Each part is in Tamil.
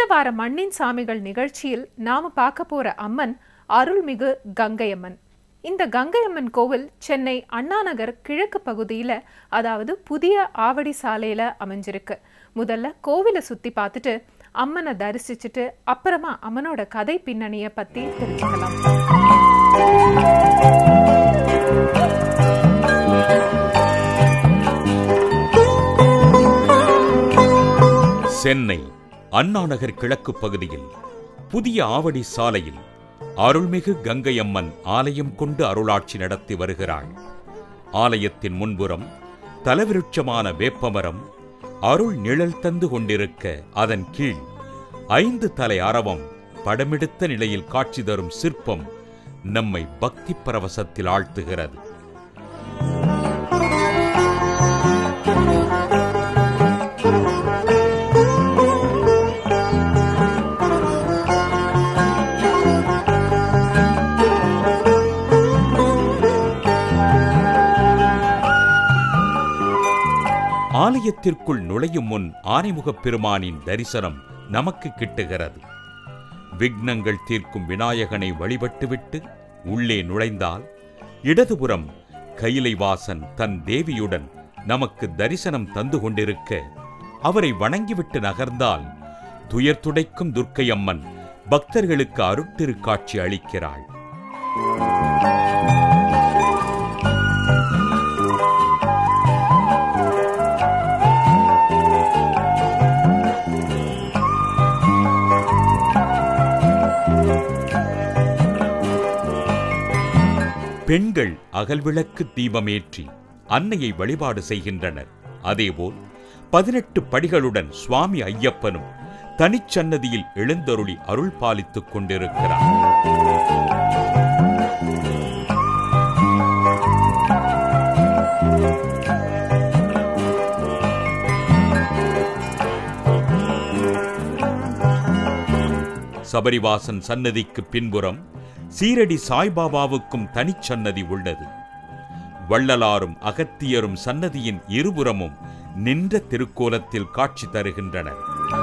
வார மண்ணின் சாமிகள் நிகழ்ச்சியில் நாம பார்க்க போற அம்மன் அருள்மிகு கங்கையம்மன் இந்த கங்கையம்மன் கோவில் சென்னை அண்ணாநகர் கிழக்கு பகுதியில அதாவது புதிய ஆவடி சாலையில அமைஞ்சிருக்கு முதல்ல கோவிலை சுத்தி பார்த்துட்டு அம்மனை தரிசிச்சுட்டு அப்புறமா அம்மனோட கதை பின்னணியை பத்தி தெரிஞ்சுக்கலாம் சென்னை அண்ணாநகர் கிழக்கு பகுதியில் புதிய ஆவடி சாலையில் அருள்மிகு கங்கையம்மன் ஆலயம் கொண்டு அருளாட்சி நடத்தி வருகிறாள் ஆலயத்தின் முன்புறம் தலவிருட்சமான வேப்பமரம் அருள் நிழல் தந்து கொண்டிருக்க அதன் கீழ் ஐந்து தலை அரவம் படமெடுத்த நிலையில் காட்சி தரும் சிற்பம் நம்மை பக்தி பரவசத்தில் ஆழ்த்துகிறது ஆலயத்திற்குள் நுழையும் முன் ஆனைமுகப் பெருமானின் தரிசனம் நமக்கு கிட்டுகிறது விக்னங்கள் தீர்க்கும் விநாயகனை வழிபட்டுவிட்டு உள்ளே நுழைந்தால் இடதுபுறம் கைலைவாசன் தன் தேவியுடன் நமக்கு தரிசனம் தந்து கொண்டிருக்க அவரை வணங்கிவிட்டு நகர்ந்தால் துயர் துடைக்கும் துர்க்கையம்மன் பக்தர்களுக்கு அருட்டிருக்காட்சி அளிக்கிறாள் பெண்கள் அகல்விளக்கு தீபமேற்றி அன்னையை வழிபாடு செய்கின்றனர் அதேபோல் பதினெட்டு படிகளுடன் சுவாமி ஐயப்பனும் தனிச்சன்னதியில் எழுந்தருளி அருள் பாலித்துக் கொண்டிருக்கிறார் சபரிவாசன் சன்னதிக்கு பின்புறம் சீரடி சாய்பாபாவுக்கும் தனிச்சன்னதி உள்ளது வள்ளலாரும் அகத்தியரும் சன்னதியின் இருபுறமும் நின்ற திருக்கோலத்தில் காட்சி தருகின்றனர்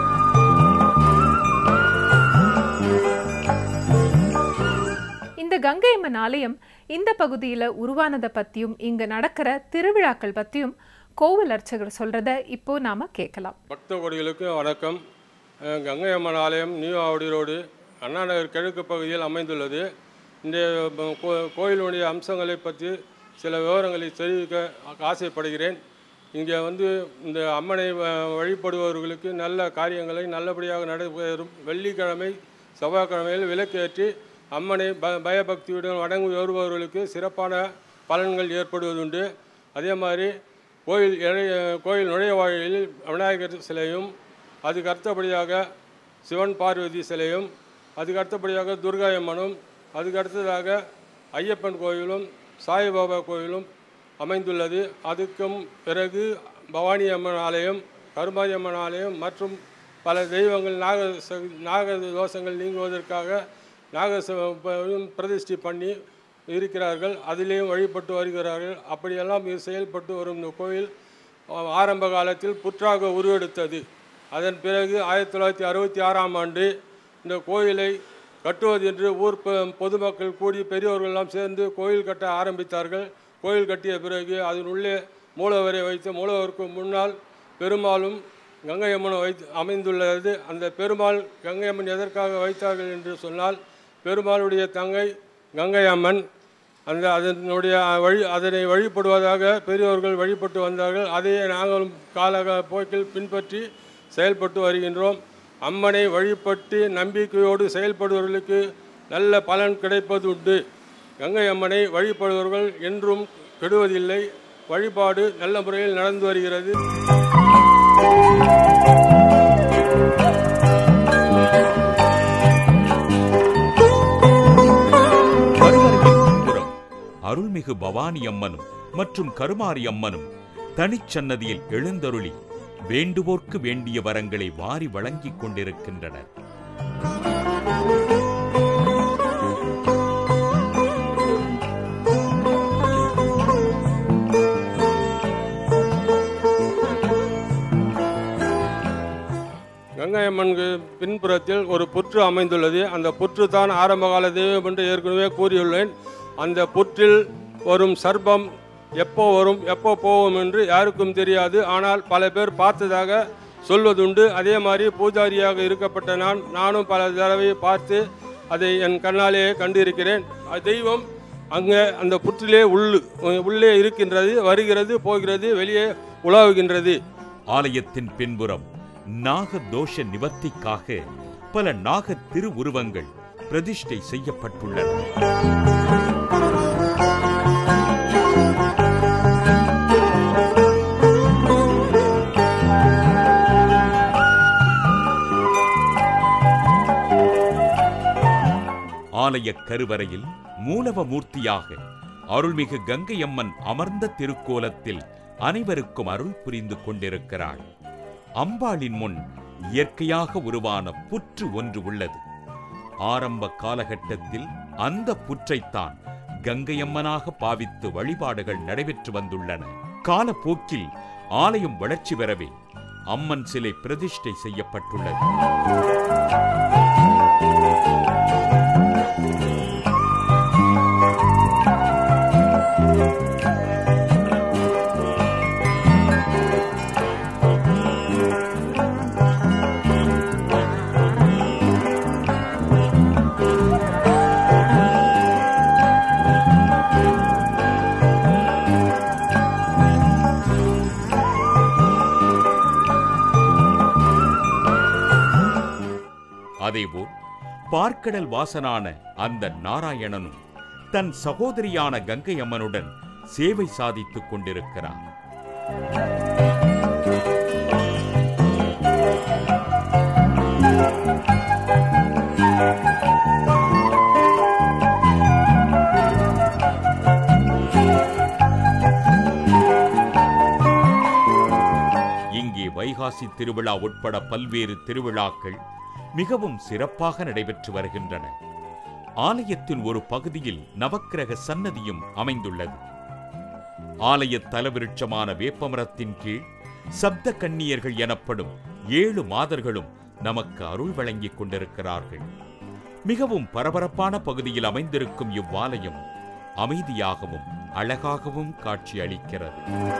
இந்த கங்கையம்மன் ஆலயம் இந்த பகுதியில உருவானதை பத்தியும் இங்க நடக்கிற திருவிழாக்கள் பத்தியும் கோவில் அர்ச்சகர் சொல்றத இப்போ நாம கேட்கலாம் பக்த கொடிகளுக்கு வணக்கம் அஹ் கங்கை அம்மன் ஆலயம் நியூ ஆவடி ரோடு அண்ணாநகர் கிழக்கு பகுதியில் அமைந்துள்ளது இந்த ப- கோ- கோயிலுடைய அம்சங்களை பற்றி சில விவரங்களை தெரிவிக்க ஆசைப்படுகிறேன் இங்கே வந்து இந்த அம்மனை வ- வழிபடுபவர்களுக்கு நல்ல காரியங்களை நல்லபடியாக நடைபெறும் வெள்ளிக்கிழமை செவ்வாய்க்கிழமையில் விளக்கேற்றி அம்மனை ப பயபக்தியுடன் வணங்கி வருபவர்களுக்கு சிறப்பான பலன்கள் ஏற்படுவதுண்டு அதே மாதிரி கோயில் இறை கோயில் நுழைவாயிலில் விநாயகர் சிலையும் அதுக்கு அடுத்தபடியாக சிவன் பார்வதி சிலையும் அதுக்கு அடுத்தபடியாக துர்காயம்மனும் அதுக்கு அடுத்ததாக ஐயப்பன் கோயிலும் சாய்பாபா கோயிலும் அமைந்துள்ளது அதுக்கும் பிறகு பவானி அம்மன் ஆலயம் கருமாரி அம்மன் ஆலயம் மற்றும் பல தெய்வங்கள் நாக ச- நாக தோஷங்கள் நீங்குவதற்காக நாக ச- ப- பிரதிஷ்டை பண்ணி இருக்கிறார்கள் அதிலேயும் வழிபட்டு வருகிறார்கள் அப்படியெல்லாம் இது செயல்பட்டு வரும் இந்த கோயில் அஹ், ஆரம்ப காலத்தில் புற்றாக உருவெடுத்தது அதன் பிறகு ஆயிரத்தி தொள்ளாயிரத்தி அறுபத்தி ஆறாம் ஆண்டு இந்த கோயிலை கட்டுவது என்று ஊர் பொ- பொதுமக்கள் கூடி பெரியவர்கள் எல்லாம் சேர்ந்து கோயில் கட்ட ஆரம்பித்தார்கள் கோயில் கட்டிய பிறகு அதன் உள்ளே மூலவரை வைத்து மூலவருக்கு முன்னால் பெருமாளும் கங்கையம்மனும் வைத்து அமைந்துள்ளது அந்த பெருமாள் கங்கையம்மன் எதற்காக வைத்தார்கள் என்று சொன்னால் பெருமாளுடைய தங்கை கங்கையம்மன் அந்த அதனுடைய வழி அதனை வழிபடுவதாக பெரியோர்கள் வழிபட்டு வந்தார்கள் அதையே நாங்களும் கால போக்கில் பின்பற்றி செயல்பட்டு வருகின்றோம் அம்மனை வழிபட்டு நம்பிக்கையோடு செயல்படுபவர்களுக்கு நல்ல பலன் கிடைப்பது உண்டு கங்கை அம்மனை வழிபடுபவர்கள் என்றும் கெடுவதில்லை வழிபாடு நல்ல முறையில் நடந்து வருகிறது கருவறையின் பின்புறம் அருள்மிகு பவானி அம்மனும் மற்றும் கருமாரி அம்மனும் தனிச்சன்னதியில் எழுந்தருளி வேண்டுவோர்க்கு வேண்டிய வரங்களை வாரி வழங்கிக் கொண்டிருக்கின்றனர் கங்கையம்மனுக்கு பின்புறத்தில் ஒரு புற்று அமைந்துள்ளது அந்த புற்று தான் ஆரம்பகால தெய்வம் என்று ஏற்கனவே கூறியுள்ளேன் அந்த புற்றில் வரும் சர்ப்பம் எப்போ வரும் எப்போ போகும் என்று யாருக்கும் தெரியாது ஆனால் பல பேர் பார்த்ததாக சொல்வதுண்டு அதே மாதிரி பூஜாரியாக இருக்கப்பட்ட நான் நானும் பல தடவை பார்த்து அதை என் கண்ணாலேயே கண்டிருக்கிறேன் அது தெய்வம் அங்கே அந்த புற்றிலே உள்ளு உள்ளே இருக்கின்றது வருகிறது போகிறது வெளியே உலாவுகின்றது ஆலயத்தின் பின்புறம் நாக தோஷ நிவர்த்திக்காக பல நாக திருவுருவங்கள் பிரதிஷ்டை செய்யப்பட்டுள்ளன ஆலய கருவறையில் மூலவ மூர்த்தியாக அருள்மிகு கங்கையம்மன் அமர்ந்த திருக்கோலத்தில் அனைவருக்கும் அருள் புரிந்து கொண்டிருக்கிறாள் அம்பாளின் முன் இயற்கையாக உருவான புற்று ஒன்று உள்ளது ஆரம்ப காலகட்டத்தில் அந்த புற்றைத்தான் கங்கையம்மனாக பாவித்து வழிபாடுகள் நடைபெற்று வந்துள்ளன காலப்போக்கில் ஆலயம் வளர்ச்சி பெறவே அம்மன் சிலை பிரதிஷ்டை செய்யப்பட்டுள்ளது அதேபோல் பார்க்கடல் வாசனான அந்த நாராயணனும் தன் சகோதரியான கங்கை அம்மனுடன் சேவை சாதித்துக் கொண்டிருக்கிறார் இங்கே வைகாசி திருவிழா உட்பட பல்வேறு திருவிழாக்கள் மிகவும் சிறப்பாக நடைபெற்று வருகின்றன ஆலயத்தின் ஒரு பகுதியில் நவக்கிரக சன்னதியும் அமைந்துள்ளது ஆலய தலவிருட்சமான வேப்பமரத்தின் கீழ் சப்த கன்னியர்கள் எனப்படும் ஏழு மாதர்களும் நமக்கு அருள் வழங்கிக் கொண்டிருக்கிறார்கள் மிகவும் பரபரப்பான பகுதியில் அமைந்திருக்கும் இவ்வாலயம் அமைதியாகவும் அழகாகவும் காட்சி அளிக்கிறது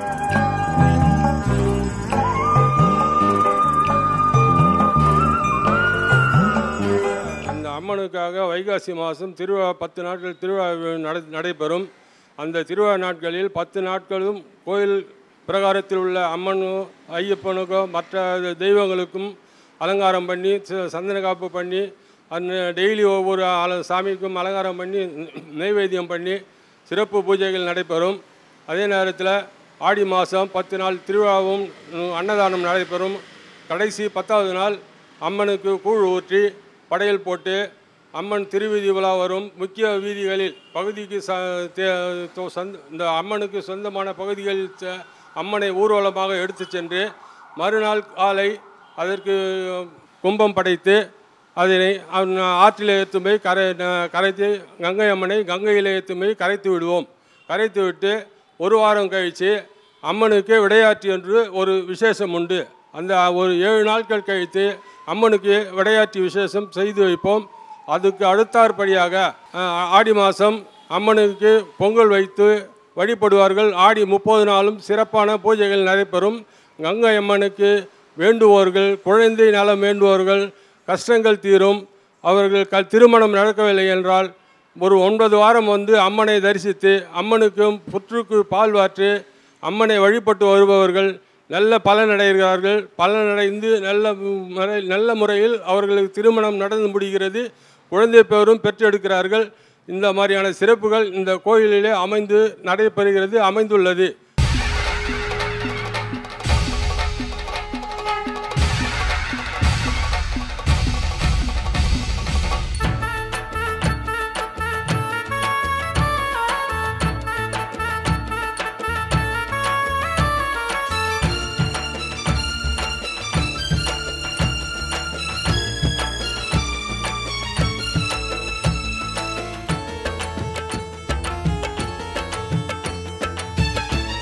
அந்த அம்மனுக்காக வைகாசி மாதம் திருவிழா பத்து நாட்கள் திருவிழா நட நடைபெறும் அந்த திருவிழா நாட்களில் பத்து நாட்களும் கோயில் பிரகாரத்தில் உள்ள அம்மனும் ஐயப்பனுக்கோ மற்ற தெய்வங்களுக்கும் அலங்காரம் பண்ணி ச- சந்தன காப்பு பண்ணி அந்த டெய்லி ஒவ்வொரு ஆல சாமிக்கும் அலங்காரம் பண்ணி நைவேத்தியம் பண்ணி சிறப்பு பூஜைகள் நடைபெறும் அதே நேரத்தில் ஆடி மாதம் பத்து நாள் திருவிழாவும் உம், அன்னதானம் நடைபெறும் கடைசி பத்தாவது நாள் அம்மனுக்கு கூழ் ஊற்றி படையல் போட்டு அம்மன் திருவீதி உலா வரும் முக்கிய வீதிகளில் பகுதிக்கு ச தே- தொ- சொந்த இந்த அம்மனுக்கு சொந்தமான பகுதிகளில் ச- அம்மனை ஊர்வலமாக எடுத்து சென்று மறுநாள் காலை அதற்கு கும்பம் படைத்து அதனை அவன் ஆற்றில் ஏற்றும் போய் கரை ந- கரைத்து கங்கை அம்மனை கங்கையில் ஏற்றும் போய் கரைத்து விடுவோம் கரைத்து விட்டு ஒரு வாரம் கழித்து அம்மனுக்கு விடையாற்றி என்று ஒரு விசேஷம் உண்டு அந்த ஒரு ஏழு நாட்கள் கழித்து அம்மனுக்கு விடையாற்றி விசேஷம் செய்து வைப்போம் அதுக்கு அடுத்தாற்படியாக அஹ், ஆடி மாதம் அம்மனுக்கு பொங்கல் வைத்து வழிபடுவார்கள் ஆடி முப்பது நாளும் சிறப்பான பூஜைகள் நடைபெறும் கங்கை அம்மனுக்கு வேண்டுவோர்கள் குழந்தை நலம் வேண்டுவோர்கள் கஷ்டங்கள் தீரும் அவர்கள் க திருமணம் நடக்கவில்லை என்றால் ஒரு ஒன்பது வாரம் வந்து அம்மனை தரிசித்து அம்மனுக்கும் புற்றுக்கு பால் வாற்று அம்மனை வழிபட்டு வருபவர்கள் நல்ல பலனடைகிறார்கள் பலனடைந்து நல்ல முறை நல்ல முறையில் அவர்களுக்கு திருமணம் நடந்து முடிகிறது குழந்தை பேரும் பெற்றெடுக்கிறார்கள் இந்த மாதிரியான சிறப்புகள் இந்த கோயிலிலே அமைந்து நடைபெறுகிறது அமைந்துள்ளது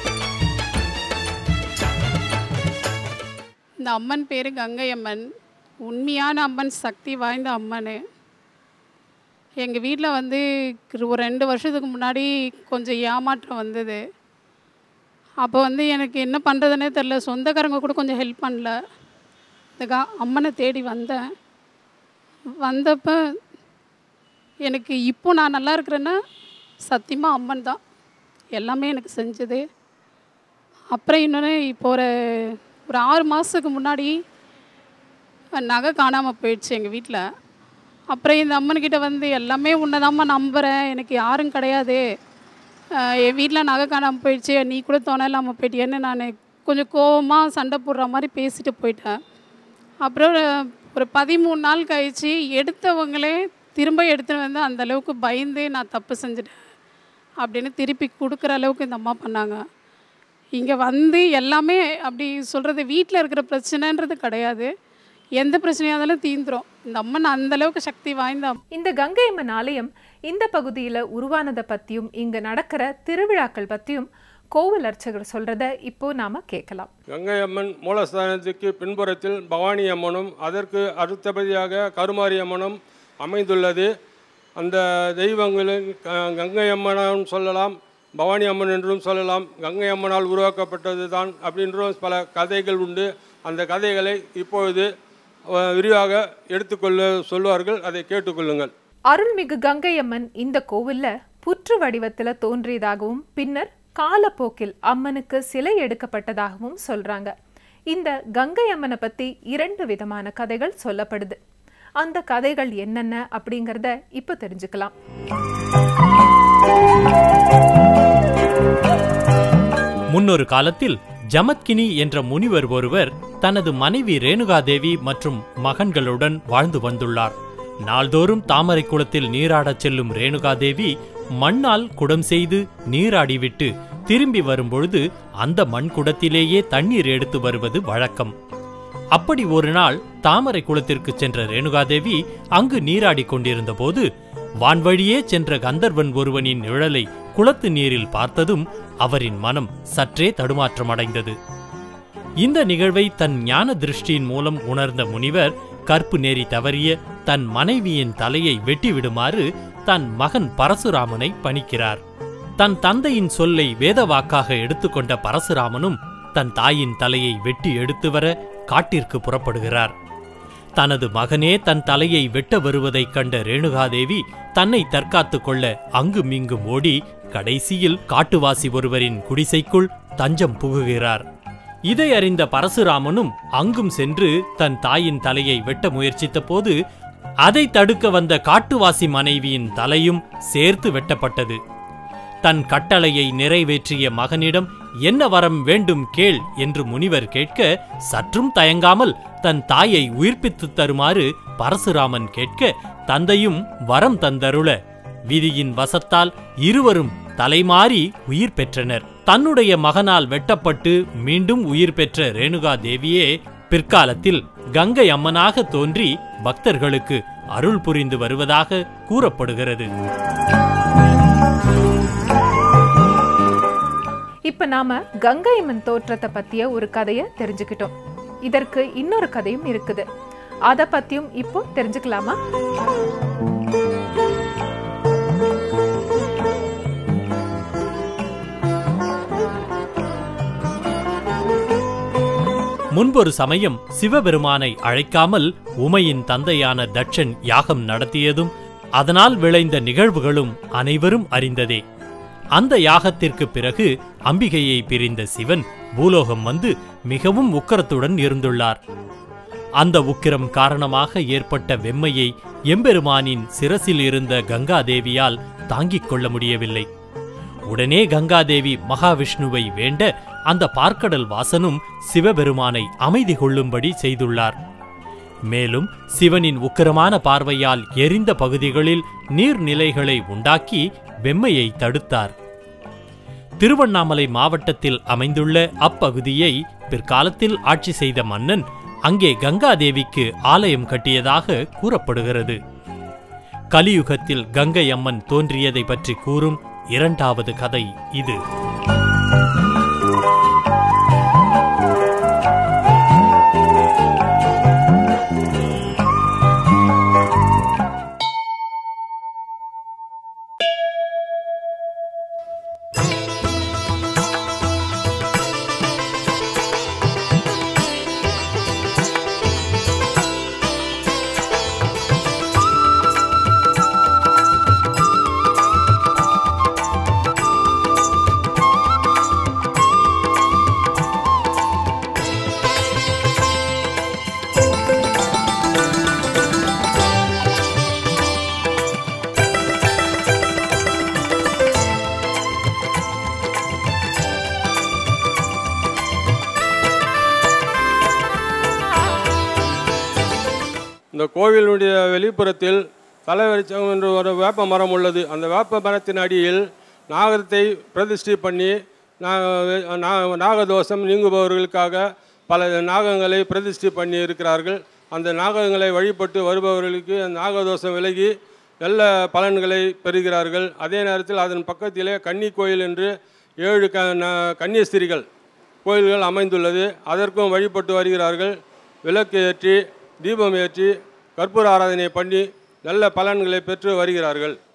இந்த அம்மன் பேர் கங்கை அம்மன் உண்மையான அம்மன் சக்தி வாய்ந்த அம்மன் எங்கள் வீட்டில் வந்து ஒரு ரெண்டு வருஷத்துக்கு முன்னாடி கொஞ்சம் ஏமாற்றம் வந்தது அப்போ வந்து எனக்கு என்ன பண்ணுறதுனே தெரில சொந்தக்காரங்க கூட கொஞ்சம் ஹெல்ப் பண்ணல இந்த அம்மனை தேடி வந்தேன் வந்தப்போ எனக்கு இப்போ நான் நல்லா இருக்கிறேன்னா சத்தியமாக அம்மன் தான் எல்லாமே எனக்கு செஞ்சது அப்புறம் இன்னொன்று இப்போ ஒரு ஒரு ஆறு மாதத்துக்கு முன்னாடி நகை காணாமல் போயிடுச்சு எங்கள் வீட்டில் அப்புறம் இந்த அம்மன்கிட்ட வந்து எல்லாமே உன்னைதாம்மா நம்புகிறேன் எனக்கு யாரும் கிடையாது அஹ் என் வீட்டில் நகை காணாமல் போயிடுச்சு நீ கூட துணை இல்லாமல் போயிட்டியேன்னு நான் கொஞ்சம் கோவமாக சண்டை போடுற மாதிரி பேசிட்டு போயிட்டேன் அப்புறம் ஒரு பதிமூணு நாள் கழித்து எடுத்தவங்களே திரும்ப எடுத்துகிட்டு வந்து அந்த அளவுக்கு பயந்து நான் தப்பு செஞ்சுட்டேன் அப்படின்னு திருப்பி கொடுக்குற அளவுக்கு இந்த அம்மா பண்ணாங்க இங்கே வந்து எல்லாமே அப்படி சொல்கிறது வீட்டில் இருக்கிற பிரச்சனைன்றது கிடையாது எந்த பிரச்சனையாக இருந்தாலும் தீந்துரும் இந்த அம்மன் அந்த அளவுக்கு சக்தி வாய்ந்த அம்மன். இந்த கங்கையம்மன் ஆலயம் இந்த பகுதியில் உருவானதை பற்றியும் இங்கே நடக்கிற திருவிழாக்கள் பற்றியும் கோவில் அர்ச்சகர் சொல்கிறத இப்போ நாம் கேட்கலாம் கங்கை அம்மன் மூலஸ்தானத்துக்கு பின்புறத்தில் பவானி அம்மனும் அதற்கு அடுத்தபடியாக கருமாரி அம்மனும் அமைந்துள்ளது அந்த தெய்வங்களின் க- கங்கை அம்மனும் சொல்லலாம் பவானி அம்மன் என்றும் சொல்லலாம் கங்கை அம்மனால் உருவாக்கப்பட்டது தான் அப்படின்றும் பல கதைகள் உண்டு அந்த கதைகளை இப்பொழுது அஹ், விரிவாக எடுத்துக்கொள்ள சொல்வார்கள் அதை கேட்டுக்கொள்ளுங்கள் அருள்மிகு கங்கையம்மன் இந்த கோவில்ல புற்று வடிவத்தில் தோன்றியதாகவும் பின்னர் காலப்போக்கில் அம்மனுக்கு சிலை எடுக்கப்பட்டதாகவும் சொல்றாங்க இந்த கங்கை அம்மனை பத்தி இரண்டு விதமான கதைகள் சொல்லப்படுது அந்த கதைகள் என்னென்ன அப்படிங்கிறத இப்போ தெரிஞ்சுக்கலாம் முன்னொரு காலத்தில் ஜமத்கினி என்ற முனிவர் ஒருவர் தனது மனைவி ரேணுகாதேவி மற்றும் மகன்களுடன் வாழ்ந்து வந்துள்ளார் நாள்தோறும் தாமரை குளத்தில் நீராடச் செல்லும் ரேணுகாதேவி மண்ணால் குடம் செய்து நீராடிவிட்டு திரும்பி வரும்பொழுது அந்த மண் குடத்திலேயே தண்ணீர் எடுத்து வருவது வழக்கம் அப்படி ஒரு நாள் தாமரை குளத்திற்கு சென்ற ரேணுகாதேவி அங்கு நீராடிக் கொண்டிருந்த போது வான்வழியே சென்ற கந்தர்வன் ஒருவனின் நிழலை குளத்து நீரில் பார்த்ததும் அவரின் மனம் சற்றே தடுமாற்றமடைந்தது இந்த நிகழ்வை தன் ஞான திருஷ்டியின் மூலம் உணர்ந்த முனிவர் கற்பு நெறி தவறிய தன் மனைவியின் தலையை வெட்டிவிடுமாறு தன் மகன் பரசுராமனை பணிக்கிறார் தன் தந்தையின் சொல்லை வேதவாக்காக எடுத்துக்கொண்ட பரசுராமனும் தன் தாயின் தலையை வெட்டி எடுத்து வர காட்டிற்கு புறப்படுகிறார் தனது மகனே தன் தலையை வெட்ட வருவதைக் கண்ட ரேணுகாதேவி தன்னை தற்காத்துக் கொள்ள அங்குமிங்கும் ஓடி கடைசியில் காட்டுவாசி ஒருவரின் குடிசைக்குள் தஞ்சம் புகுகிறார் இதை அறிந்த பரசுராமனும் அங்கும் சென்று தன் தாயின் தலையை வெட்ட முயற்சித்தபோது அதை தடுக்க வந்த காட்டுவாசி மனைவியின் தலையும் சேர்த்து வெட்டப்பட்டது தன் கட்டளையை நிறைவேற்றிய மகனிடம் என்ன வரம் வேண்டும் கேள் என்று முனிவர் கேட்க சற்றும் தயங்காமல் தன் தாயை உயிர்ப்பித்துத் தருமாறு பரசுராமன் கேட்க தந்தையும் வரம் தந்தருள விதியின் வசத்தால் இருவரும் தலைமாறி உயிர் பெற்றனர் தன்னுடைய மகனால் வெட்டப்பட்டு மீண்டும் உயிர் பெற்ற ரேணுகா தேவியே பிற்காலத்தில் கங்கை அம்மனாக தோன்றி பக்தர்களுக்கு அருள் புரிந்து வருவதாக கூறப்படுகிறது இப்ப நாம கங்கையம்மன் தோற்றத்தை பத்திய ஒரு கதையை தெரிஞ்சுக்கிட்டோம் இதற்கு இன்னொரு கதையும் இருக்குது அதை பத்தியும் இப்போ தெரிஞ்சுக்கலாமா முன்பொரு சமயம் சிவபெருமானை அழைக்காமல் உமையின் தந்தையான தட்சன் யாகம் நடத்தியதும் அதனால் விளைந்த நிகழ்வுகளும் அனைவரும் அறிந்ததே அந்த யாகத்திற்கு பிறகு அம்பிகையை பிரிந்த சிவன் பூலோகம் வந்து மிகவும் உக்கிரத்துடன் இருந்துள்ளார் அந்த உக்கிரம் காரணமாக ஏற்பட்ட வெம்மையை எம்பெருமானின் சிரசில் இருந்த கங்காதேவியால் தாங்கிக் கொள்ள முடியவில்லை உடனே கங்காதேவி மகாவிஷ்ணுவை வேண்ட அந்த பார்க்கடல் வாசனும் சிவபெருமானை அமைதி கொள்ளும்படி செய்துள்ளார் மேலும் சிவனின் உக்கிரமான பார்வையால் எரிந்த பகுதிகளில் நீர்நிலைகளை உண்டாக்கி வெம்மையை தடுத்தார் திருவண்ணாமலை மாவட்டத்தில் அமைந்துள்ள அப்பகுதியை பிற்காலத்தில் ஆட்சி செய்த மன்னன் அங்கே கங்காதேவிக்கு ஆலயம் கட்டியதாக கூறப்படுகிறது கலியுகத்தில் கங்கை அம்மன் தோன்றியதை பற்றி கூறும் இரண்டாவது கதை இது இந்த கோவிலுடைய வெளிப்புறத்தில் தலைவரிச்சம் என்ற ஒரு வேப்ப மரம் உள்ளது அந்த வேப்ப மரத்தின் அடியில் நாகத்தை பிரதிஷ்டை பண்ணி நா- நா- நாகதோஷம் நீங்குபவர்களுக்காக பல நாகங்களை பிரதிஷ்டை பண்ணி இருக்கிறார்கள் அந்த நாகங்களை வழிபட்டு வருபவர்களுக்கு அந்த நாகதோஷம் விலகி நல்ல பலன்களை பெறுகிறார்கள் அதே நேரத்தில் அதன் பக்கத்திலே கன்னி கோயில் என்று ஏழு க ந- கன்னியஸ்திரிகள் கோயில்கள் அமைந்துள்ளது அதற்கும் வழிபட்டு வருகிறார்கள் விளக்கு ஏற்றி தீபம் ஏற்றி கற்பூர ஆராதனை பண்ணி நல்ல பலன்களை பெற்று வருகிறார்கள்